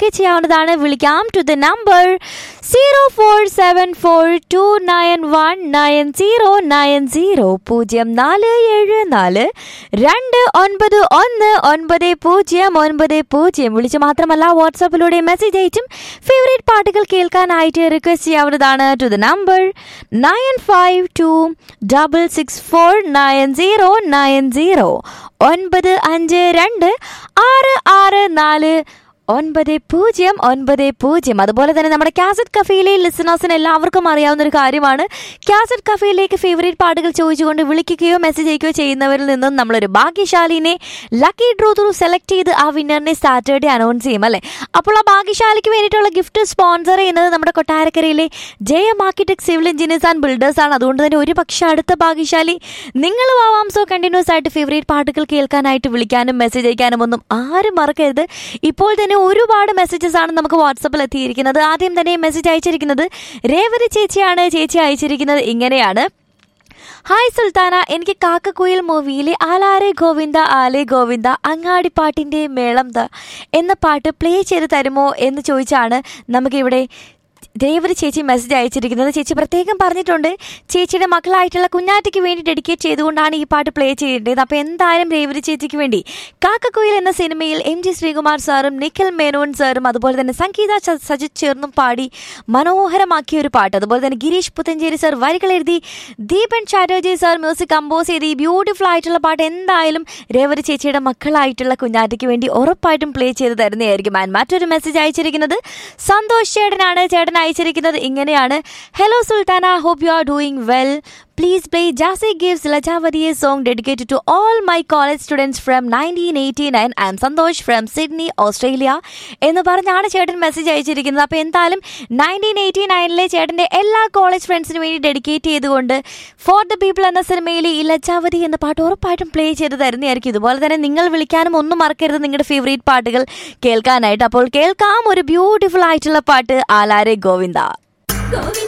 ഒക്കെ ചെയ്യാവുന്നതാണ് വിളിക്കാം to the number zero four seven four two nine one nine zero nine zero പൂജ്യം നാല് ഏഴ് നാല് രണ്ട് ഒൻപത് ഒന്ന് ഒൻപത് പൂജ്യം ഒൻപത് പൂജ്യം വിളിച്ച് മാത്രമല്ല വാട്സാപ്പിലൂടെ മെസ്സേജ് അയച്ചും ഫേവറേറ്റ് പാട്ടുകൾ കേൾക്കാനായിട്ട് റിക്വസ്റ്റ് ചെയ്യാവുന്നതാണ് to the number nine five two double six four nine zero nine zero ഒൻപത് അഞ്ച് രണ്ട് ആറ് ആറ് നാല് ഒൻപത് പൂജ്യം ഒൻപത് പൂജ്യം അതുപോലെ തന്നെ നമ്മുടെ കാസറ്റ് കഫേയിലെ ലിസണേഴ്സിന് എല്ലാവർക്കും അറിയാവുന്ന ഒരു കാര്യമാണ് കാസറ്റ് കഫേയിലേക്ക് ഫേവറേറ്റ് പാട്ടുകൾ ചോദിച്ചുകൊണ്ട് വിളിക്കുകയോ മെസ്സേജ് അയക്കുകയോ ചെയ്യുന്നവരിൽ നിന്നും നമ്മളൊരു ഭാഗ്യശാലിനെ ലക്കി ഡ്രോ ത്രൂ സെലക്ട് ചെയ്ത് ആ വിന്നറിനെ സാറ്റർഡേ അനൗൺസ് ചെയ്യും അല്ലേ അപ്പോൾ ആ ഭാഗ്യശാലിക്ക് വേണ്ടിയിട്ടുള്ള ഗിഫ്റ്റ് സ്പോൺസർ ചെയ്യുന്നത് നമ്മുടെ കൊട്ടാരക്കരയിലെ Jaya Markitech civil engineers and builders ആണ് അതുകൊണ്ട് തന്നെ ഒരു പക്ഷേ അടുത്ത ഭാഗ്യശാലി നിങ്ങളും ആവാം സോ കണ്ടിന്യൂസ് ആയിട്ട് ഫേവറേറ്റ് പാട്ടുകൾ കേൾക്കാനായിട്ട് വിളിക്കാനും മെസ്സേജ് അയക്കാനും ഒന്നും ആരും മറക്കരുത് ഇപ്പോൾ തന്നെ ഒരുപാട് മെസ്സേജസ് ആണ് നമുക്ക് വാട്സപ്പിൽ എത്തിയിരിക്കുന്നത് ആദ്യം തന്നെ മെസ്സേജ് അയച്ചിരിക്കുന്നത് രേവതി ചേച്ചിയാണ് ചേച്ചി അയച്ചിരിക്കുന്നത് ഇങ്ങനെയാണ് ഹായ് സുൽത്താന എനിക്ക് കാക്കക്കുയിൽ മൂവിയിലെ ആലാരെ ഗോവിന്ദ ആലേ ഗോവിന്ദ അങ്ങാടിപ്പാട്ടിൻ്റെ മേളം ദ എന്ന പാട്ട് പ്ലേ ചെയ്ത് തരുമോ എന്ന് ചോദിച്ചാണ് നമുക്കിവിടെ രേവതി ചേച്ചി മെസ്സേജ് അയച്ചിരിക്കുന്നത് ചേച്ചി പ്രത്യേകം പറഞ്ഞിട്ടുണ്ട് ചേച്ചിയുടെ മക്കളായിട്ടുള്ള കുഞ്ഞാറ്റയ്ക്ക് വേണ്ടി ഡെഡിക്കേറ്റ് ചെയ്തുകൊണ്ടാണ് ഈ പാട്ട് പ്ലേ ചെയ്യേണ്ടത് അപ്പോൾ എന്തായാലും രേവതി ചേച്ചിക്ക് വേണ്ടി കാക്കക്കുയിൽ എന്ന സിനിമയിൽ എം ജി ശ്രീകുമാർ സാറും നിഖിൽ മേനോൻ സാറും അതുപോലെ തന്നെ സംഗീത സ- സജിത് ചേർന്നും പാടി മനോഹരമാക്കിയ ഒരു പാട്ട് അതുപോലെ തന്നെ ഗിരീഷ് പുത്തഞ്ചേരി സാർ വരികൾ എഴുതി Deepan Chatterjee sir music compose ചെയ്ത് ഈ ബ്യൂട്ടിഫുൾ ആയിട്ടുള്ള പാട്ട് എന്തായാലും രേവതി ചേച്ചിയുടെ മക്കളായിട്ടുള്ള കുഞ്ഞാറ്റയ്ക്ക് വേണ്ടി ഉറപ്പായിട്ടും പ്ലേ ചെയ്ത് തരുന്നതായിരിക്കും ആൻഡ് മറ്റൊരു മെസ്സേജ് അയച്ചിരിക്കുന്നത് സന്തോഷ് ചേട്ടനാണ് ചേട്ടൻ അയച്ചിരിക്കുന്നത് ഇങ്ങനെയാണ് hello Sultana hope you are doing well please play Jassie gives ലജാവതിയെ song dedicated to all my college students from nineteen eighty nine I'm Santhosh from Sydney Australia എന്ന് പറഞ്ഞാണ് ചേട്ടൻ മെസ്സേജ് അയച്ചിരിക്കുന്നത് അപ്പോൾ എന്തായാലും നയൻറ്റീൻ എയ്റ്റി നയനിലെ ചേട്ടൻ്റെ എല്ലാ കോളേജ് ഫ്രണ്ട്സിന് വേണ്ടി ഡെഡിക്കേറ്റ് ചെയ്തുകൊണ്ട് ഫോർ ദ പീപ്പിൾ എന്ന സിനിമയിൽ ഈ ലജാവതി എന്ന പാട്ട് ഉറപ്പായിട്ടും പ്ലേ ചെയ്ത് തരുന്നതായിരിക്കും ഇതുപോലെ തന്നെ നിങ്ങൾ വിളിക്കാനും ഒന്നും മറക്കരുത് നിങ്ങളുടെ ഫേവറേറ്റ് പാട്ടുകൾ കേൾക്കാനായിട്ട് അപ്പോൾ കേൾക്കാം ഒരു ബ്യൂട്ടിഫുൾ ആയിട്ടുള്ള പാട്ട് ആലാരെ ഗോവിന്ദ